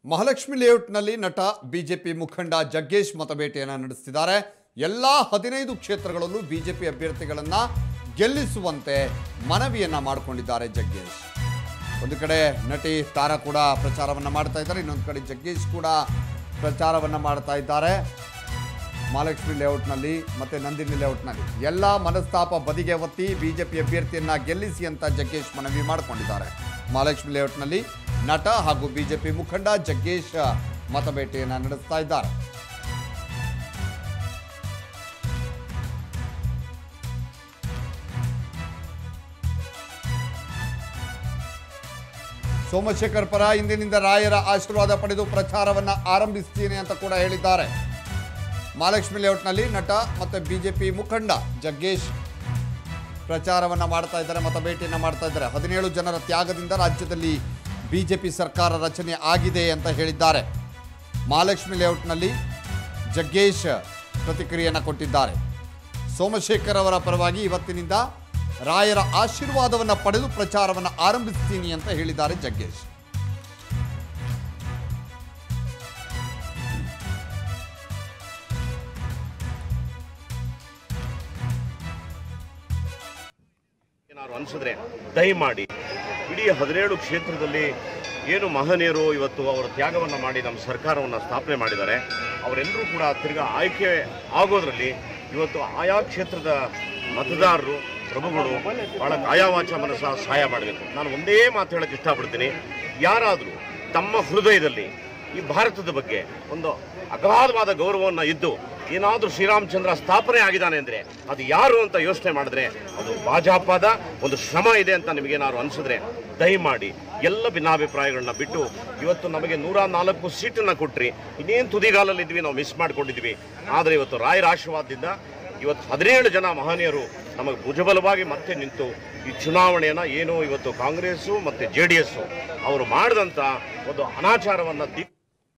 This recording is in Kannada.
ಮಹಾಲಕ್ಷ್ಮಿ ಲೇಔಟ್ನಲ್ಲಿ ನಟ ಬಿಜೆಪಿ ಮುಖಂಡ ಜಗ್ಗೇಶ್ ಮತಬೇಟೆಯನ್ನು ನಡೆಸುತ್ತಿದ್ದಾರೆ ಎಲ್ಲ ಹದಿನೈದು ಕ್ಷೇತ್ರಗಳಲ್ಲೂ ಬಿಜೆಪಿ ಅಭ್ಯರ್ಥಿಗಳನ್ನ ಗೆಲ್ಲಿಸುವಂತೆ ಮನವಿಯನ್ನ ಮಾಡಿಕೊಂಡಿದ್ದಾರೆ ಜಗ್ಗೇಶ್ ಒಂದು ಕಡೆ ನಟಿ ತಾರಾ ಕೂಡ ಪ್ರಚಾರವನ್ನ ಮಾಡ್ತಾ ಇದ್ದಾರೆ ಇನ್ನೊಂದು ಕಡೆ ಜಗ್ಗೇಶ್ ಕೂಡ ಪ್ರಚಾರವನ್ನ ಮಾಡ್ತಾ ಇದ್ದಾರೆ ಮಹಾಲಕ್ಷ್ಮಿ ಲೇಔಟ್ನಲ್ಲಿ ಮತ್ತೆ ನಂದಿನಿ ಲೇಔಟ್ನಲ್ಲಿ ಎಲ್ಲ ಮನಸ್ತಾಪ ಬದಿಗೆ ಒತ್ತಿ ಬಿಜೆಪಿ ಅಭ್ಯರ್ಥಿಯನ್ನ ಗೆಲ್ಲಿಸಿ ಅಂತ ಜಗ್ಗೇಶ್ ಮನವಿ ಮಾಡಿಕೊಂಡಿದ್ದಾರೆ ಮಹಾಲಕ್ಷ್ಮಿ ಲೇಔಟ್ನಲ್ಲಿ ನಟ ಹಾಗೂ ಬಿಜೆಪಿ ಮುಖಂಡ ಜಗ್ಗೇಶ್ ಮತಬೇಟೆಯನ್ನ ನಡೆಸ್ತಾ ಇದ್ದಾರೆ ಸೋಮಶೇಖರ್ ಪರ ಇಂದಿನಿಂದ ರಾಯರ ಆಶೀರ್ವಾದ ಪಡೆದು ಪ್ರಚಾರವನ್ನ ಆರಂಭಿಸ್ತೀನಿ ಅಂತ ಕೂಡ ಹೇಳಿದ್ದಾರೆ ಮಹಾಲಕ್ಷ್ಮಿ ಲೇಔಟ್ನಲ್ಲಿ ನಟ ಮತ್ತು ಬಿಜೆಪಿ ಮುಖಂಡ ಜಗ್ಗೇಶ್ ಪ್ರಚಾರವನ್ನ ಮಾಡ್ತಾ ಇದ್ದಾರೆ ಮತ ಭೇಟಿಯನ್ನ ಮಾಡ್ತಾ ಇದ್ದಾರೆ ಹದಿನೇಳು ಜನರ ತ್ಯಾಗದಿಂದ ರಾಜ್ಯದಲ್ಲಿ ಬಿಜೆಪಿ ಸರ್ಕಾರ ರಚನೆ ಆಗಿದೆ ಅಂತ ಹೇಳಿದ್ದಾರೆ ಮಹಾಲಕ್ಷ್ಮಿ ಲೇಔಟ್ನಲ್ಲಿ ಜಗ್ಗೇಶ್ ಪ್ರತಿಕ್ರಿಯೆಯನ್ನು ಕೊಟ್ಟಿದ್ದಾರೆ ಸೋಮಶೇಖರ್ ಅವರ ಪರವಾಗಿ ಇವತ್ತಿನಿಂದ ರಾಯರ ಆಶೀರ್ವಾದವನ್ನು ಪಡೆದು ಪ್ರಚಾರವನ್ನು ಆರಂಭಿಸ್ತೀನಿ ಅಂತ ಹೇಳಿದ್ದಾರೆ ಜಗ್ಗೇಶ್ ಏನಾದ್ರು ಅನ್ಸಿದ್ರೆ ದಯಮಾಡಿ ಇಡೀ ಹದಿನೇಳು ಕ್ಷೇತ್ರದಲ್ಲಿ ಏನು ಮಹನೀಯರು ಇವತ್ತು ಅವರ ತ್ಯಾಗವನ್ನು ಮಾಡಿ ನಮ್ಮ ಸರ್ಕಾರವನ್ನು ಸ್ಥಾಪನೆ ಮಾಡಿದ್ದಾರೆ ಅವರೆಲ್ಲರೂ ಕೂಡ ತಿರ್ಗಾ ಆಯ್ಕೆ ಆಗೋದ್ರಲ್ಲಿ ಇವತ್ತು ಆಯಾ ಕ್ಷೇತ್ರದ ಮತದಾರರು ಪ್ರಭುಗಳು ಬಹಳ ಕಾಯಾವಾಚ ಮನಸ್ಸ ಸಹಾಯ ಮಾಡಬೇಕು ನಾನು ಒಂದೇ ಮಾತು ಹೇಳಕ್ಕೆ ಇಷ್ಟಪಡ್ತೀನಿ ಯಾರಾದರೂ ತಮ್ಮ ಹೃದಯದಲ್ಲಿ ಈ ಭಾರತದ ಬಗ್ಗೆ ಒಂದು ಅಗಾಧವಾದ ಗೌರವವನ್ನು ಇದ್ದು ಏನಾದರೂ ಶ್ರೀರಾಮಚಂದ್ರ ಸ್ಥಾಪನೆ ಆಗಿದ್ದಾನೆ ಅಂದರೆ ಅದು ಯಾರು ಅಂತ ಯೋಚನೆ ಮಾಡಿದ್ರೆ ಅದು ಭಾಜಪದ ಒಂದು ಶ್ರಮ ಇದೆ ಅಂತ ನಿಮಗೇನಾದ್ರು ಅನಿಸಿದ್ರೆ ದಯಮಾಡಿ ಎಲ್ಲ ಭಿನ್ನಾಭಿಪ್ರಾಯಗಳನ್ನ ಬಿಟ್ಟು ಇವತ್ತು ನಮಗೆ ನೂರ ನಾಲ್ಕು ಸೀಟನ್ನು ಕೊಟ್ರಿ ಇನ್ನೇನು ತುದಿಗಾಲಲ್ಲಿದ್ವಿ ನಾವು ಮಿಸ್ ಮಾಡ್ಕೊಂಡಿದ್ವಿ ಆದರೆ ಇವತ್ತು ರಾಯರ ಆಶೀರ್ವಾದದಿಂದ ಇವತ್ತು ಹದಿನೇಳು ಜನ ಮಹನೀಯರು ನಮಗೆ ಭುಜಬಲವಾಗಿ ಮತ್ತೆ ನಿಂತು ಈ ಚುನಾವಣೆಯನ್ನು ಏನು ಇವತ್ತು ಕಾಂಗ್ರೆಸ್ಸು ಮತ್ತು ಜೆ ಡಿ ಎಸ್ಸು ಅವರು ಮಾಡಿದಂಥ ಒಂದು ಅನಾಚಾರವನ್ನು ದಿಕ್